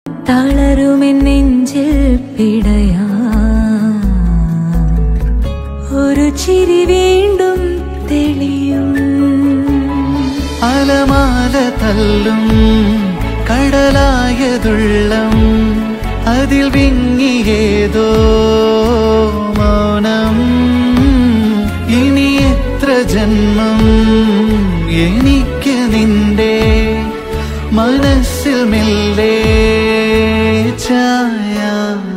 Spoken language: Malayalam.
തളരുമെൻ നെഞ്ചിൽ പിടയാ ഒരു ചിരി വീണ്ടും തെളിയും അലമാല തല്ലും കടലായതുള്ളം അതിൽ വിങ്ങിയേതോ മൗനം ഇനി എത്ര ജന്മം എനിക്ക് നിന്റെ മനസ്സിൽ മെല്ലെ ചായ